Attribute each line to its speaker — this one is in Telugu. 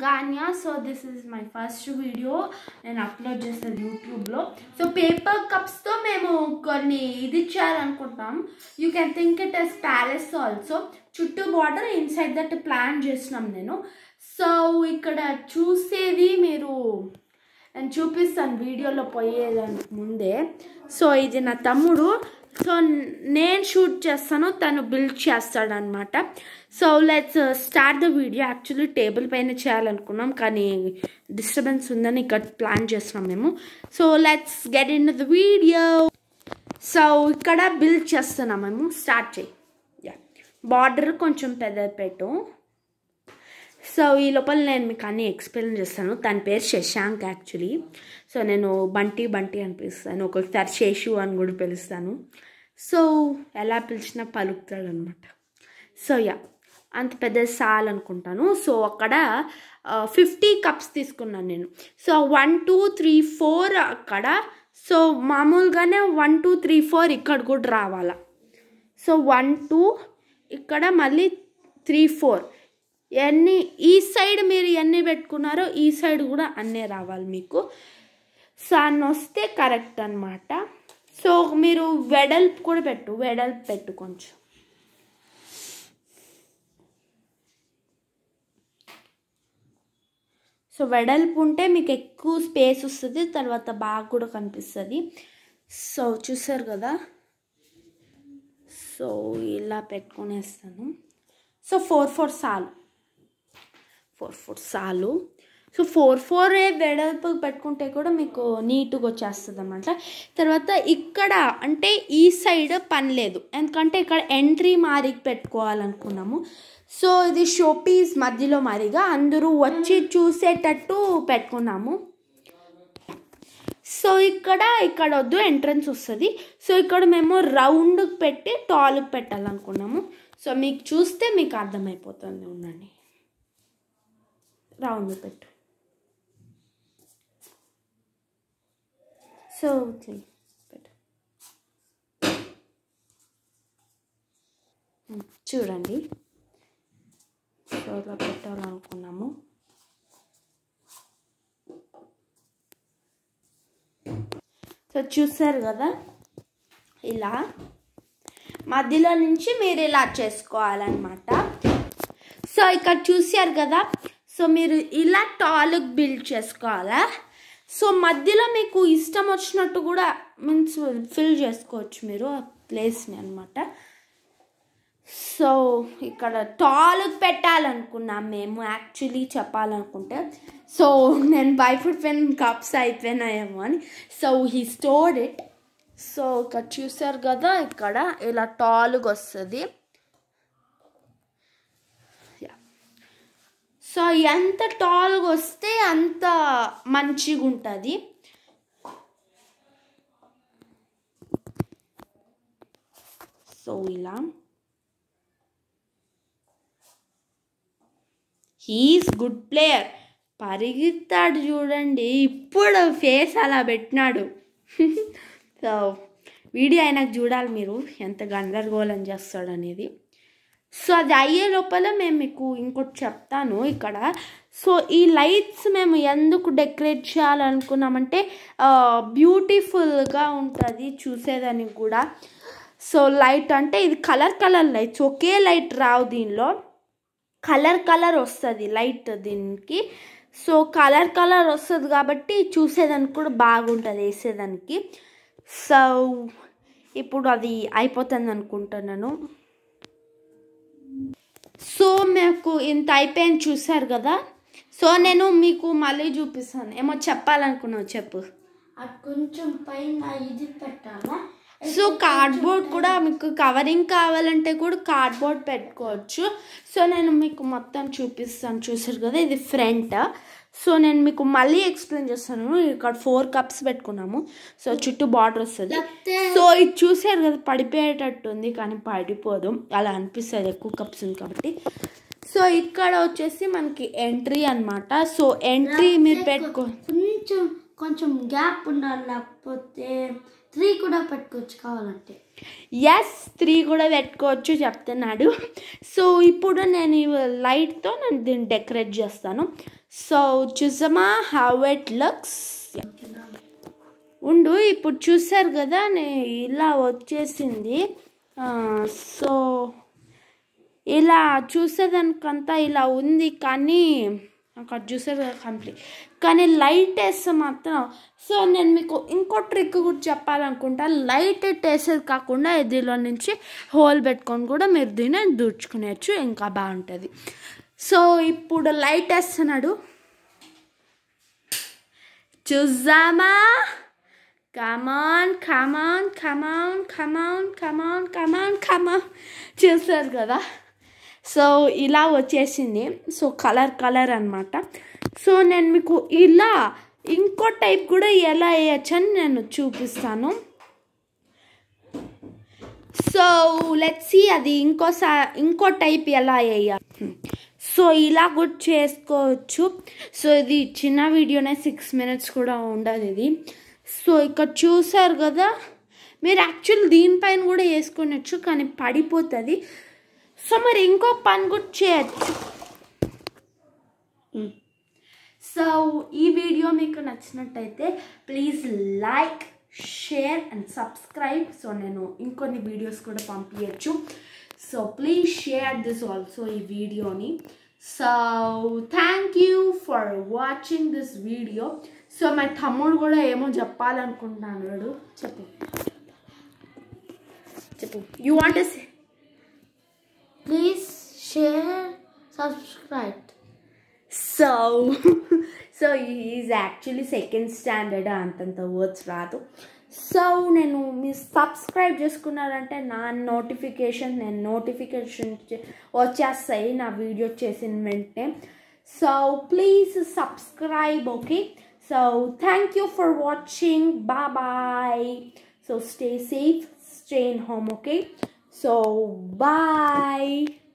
Speaker 1: సంగాన్య so this is my first video నేను అప్లోడ్ చేస్తాను యూట్యూబ్లో సో పేపర్ కప్స్తో మేము కొన్ని ఇది ఇచ్చారనుకుంటాం you can think it as palace also చుట్టూ బార్డర్ ఇన్సైడ్ దట్ ప్లాన్ చేసినాం నేను సో ఇక్కడ చూసేది మీరు నేను చూపిస్తాను వీడియోలో పోయేదానికి ముందే సో ఇది నా తమ్ముడు సో నేను షూట్ చేస్తాను తను బిల్డ్ చేస్తాడనమాట so let's start the video actually table పైన చేయాలనుకున్నాం కానీ డిస్టర్బెన్స్ ఉందని ఇక్కడ ప్లాన్ చేస్తున్నాం మేము so let's get in the video so ఇక్కడ బిల్డ్ చేస్తున్నాం మేము స్టార్ట్ చేయి యా బార్డర్ కొంచెం పెద్ద పెట్టు సో ఈ లోపల నేను మీకు అన్నీ ఎక్స్ప్లెయిన్ చేస్తాను తన పేరు శశాంక్ యాక్చువల్లీ సో నేను బంటి బంటి అని పిలుస్తాను ఒక్కొక్కసారి శేషు అని కూడా పిలుస్తాను సో ఎలా పిలిచినా పలుకుతాడు అనమాట సో యా అంత పెద్ద సాల్ అనుకుంటాను సో అక్కడ ఫిఫ్టీ కప్స్ తీసుకున్నాను నేను so one two three four అక్కడ సో మామూలుగానే వన్ టూ త్రీ ఫోర్ ఇక్కడ కూడా రావాలా సో వన్ టూ ఇక్కడ మళ్ళీ త్రీ ఫోర్ ఎన్ని ఈ సైడ్ మీరు ఎన్ని పెట్టుకున్నారో ఈ సైడ్ కూడా అన్నీ రావాలి మీకు సన్ వస్తే కరెక్ట్ అనమాట సో మీరు వెడల్పు కూడా పెట్టు వెడల్పు పెట్టు కొంచెం సో వెడల్పు ఉంటే మీకు ఎక్కువ స్పేస్ వస్తుంది తర్వాత బాగా కూడా కనిపిస్తుంది సో చూసారు కదా సో ఇలా పెట్టుకునేస్తాను సో ఫోర్ ఫోర్ సాలు ఫోర్ ఫోర్ సాలు సో ఫోర్ ఫోర్ వెడల్పు పెట్టుకుంటే కూడా మీకు నీట్గా వచ్చేస్తుంది అనమాట తర్వాత ఇక్కడ అంటే ఈ సైడ్ పని లేదు ఎందుకంటే ఇక్కడ ఎంట్రీ మారికి పెట్టుకోవాలనుకున్నాము సో ఇది షోపీస్ మధ్యలో మారిగా అందరూ వచ్చి చూసేటట్టు పెట్టుకున్నాము సో ఇక్కడ ఇక్కడ వద్దు ఎంట్రన్స్ వస్తుంది సో ఇక్కడ మేము రౌండ్ పెట్టి టాల్కి పెట్టాలనుకున్నాము సో మీకు చూస్తే మీకు అర్థమైపోతుంది ఉండండి రౌండ్ పెట్టు సో పెట్టు చూడండి సో ఇలా పెట్టాలనుకున్నాము సో చూసారు కదా ఇలా మధ్యలో నుంచి మీరు ఇలా చేసుకోవాలన్నమాట సో ఇక్కడ చూసారు కదా సో మీరు ఇలా టాల్కి బిల్డ్ చేసుకోవాలా సో మధ్యలో మీకు ఇష్టం వచ్చినట్టు కూడా మీన్స్ ఫిల్ చేసుకోవచ్చు మీరు ఆ ప్లేస్ని అనమాట సో ఇక్కడ టాల్కి పెట్టాలనుకున్నాం మేము యాక్చువల్లీ చెప్పాలనుకుంటే సో నేను బై ఫుడ్ పెన్ కప్స్ అయిపోయినాయేమో అని so he stored it so ఇక్కడ చూసారు కదా ఇక్కడ ఇలా టాల్గా వస్తుంది సో ఎంత టాల్గా వస్తే అంత మంచిగా ఉంటుంది సో ఇలా హీస్ గుడ్ ప్లేయర్ పరిగెత్తాడు చూడండి ఇప్పుడు ఫేస్ అలా పెట్టినాడు సో వీడియో అయినాక చూడాలి మీరు ఎంత గందరగోళం చేస్తాడు అనేది సో అది అయ్యే లోపల మేము మీకు ఇంకోటి చెప్తాను ఇక్కడ సో ఈ లైట్స్ మేము ఎందుకు డెకరేట్ చేయాలనుకున్నామంటే బ్యూటిఫుల్గా ఉంటుంది చూసేదానికి కూడా సో లైట్ అంటే ఇది కలర్ కలర్ లైట్స్ ఒకే లైట్ రావు దీనిలో కలర్ కలర్ వస్తుంది లైట్ దీనికి సో కలర్ కలర్ వస్తుంది కాబట్టి చూసేదానికి కూడా బాగుంటుంది వేసేదానికి సో ఇప్పుడు అది అయిపోతుంది అనుకుంటున్నాను సో మీకు ఇంత అయిపోయింది చూసారు కదా సో నేను మీకు మళ్ళీ చూపిస్తాను ఏమో చెప్పాలనుకున్నావు చెప్పు
Speaker 2: అది కొంచెం పైన ఇది పెట్టాలా
Speaker 1: సో కార్డ్బోర్డ్ కూడా మీకు కవరింగ్ కావాలంటే కూడా కార్డ్బోర్డ్ పెట్టుకోవచ్చు సో నేను మీకు మొత్తం చూపిస్తాను చూసారు కదా ఇది ఫ్రంట్ సో నేను మీకు మళ్ళీ ఎక్స్ప్లెయిన్ చేస్తాను ఇక్కడ ఫోర్ కప్స్ పెట్టుకున్నాము సో చుట్టూ బార్డర్ వస్తుంది సో ఇది చూసారు కదా పడిపోయేటట్టు ఉంది కానీ పడిపోదు అలా అనిపిస్తుంది ఎక్కువ కప్స్ ఉంది కాబట్టి సో ఇక్కడ వచ్చేసి మనకి ఎంట్రీ అన్నమాట సో ఎంట్రీ మీరు పెట్టుకో
Speaker 2: కొంచెం కొంచెం గ్యాప్ ఉండాలి లేకపోతే త్రీ కూడా పెట్టుకోవచ్చు కావాలంటే
Speaker 1: ఎస్ త్రీ కూడా పెట్టుకోవచ్చు చెప్తున్నాడు సో ఇప్పుడు నేను ఈ లైట్తో నేను దీన్ని డెకరేట్ చేస్తాను సో చూసామా హౌ ఇట్ లుక్స్ ఉండు ఇప్పుడు చూసారు కదా నే ఇలా వచ్చేసింది ఆ, సో ఇలా చూసేదానికంతా ఇలా ఉంది కానీ అక్కడ చూసేది కంప్లీట్ కానీ లైట్ వేస్తే మాత్రం సో నేను మీకు ఇంకో ట్రిక్ కూడా చెప్పాలనుకుంటా లైట్ వేసేది కాకుండా దీనిలో నుంచి హోల్ పెట్టుకొని కూడా మీరు దీన్ని దూర్చుకునేచ్చు ఇంకా బాగుంటుంది సో ఇప్పుడు లైట్ వేస్తున్నాడు చూద్దామా కమాన్ కమాన్ కమాన్ కమాన్ కమాన్ కమాన్ కమాన్ చూస్తారు కదా సో ఇలా వచ్చేసింది సో కలర్ కలర్ అనమాట సో నేను మీకు ఇలా ఇంకో టైప్ కూడా ఎలా వేయచ్చని నేను చూపిస్తాను సో లెట్స్ సి అది ఇంకోసా ఇంకో టైప్ ఎలా వేయాలి సో ఇలా కూడా చేసుకోవచ్చు సో ఇది చిన్న వీడియోనే సిక్స్ మినిట్స్ కూడా ఉండదు ఇది సో ఇక్కడ చూసారు కదా మీరు యాక్చువల్ దీనిపైన కూడా వేసుకోనొచ్చు కానీ పడిపోతుంది సో మరి ఇంకో పని కూడా చేయొచ్చు సో ఈ వీడియో మీకు నచ్చినట్టయితే please like share and subscribe so నేను ఇంకొన్ని వీడియోస్ కూడా పంపించచ్చు so please share this also ఈ వీడియోని so thank you for watching this video so మా తమ్ముడు కూడా ఏమో చెప్పాలనుకుంటున్నాడు చెప్పు చెప్పు you want say
Speaker 2: please share subscribe
Speaker 1: so so is actually second standard అంతంత వర్డ్స్ రాదు సో నేను మీరు సబ్స్క్రైబ్ చేసుకున్నారంటే నా నోటిఫికేషన్ నేను నోటిఫికేషన్ వచ్చేస్తాయి నా వీడియో చేసిన వెంటనే so please subscribe okay so thank you for watching bye so stay safe stay in home okay so bye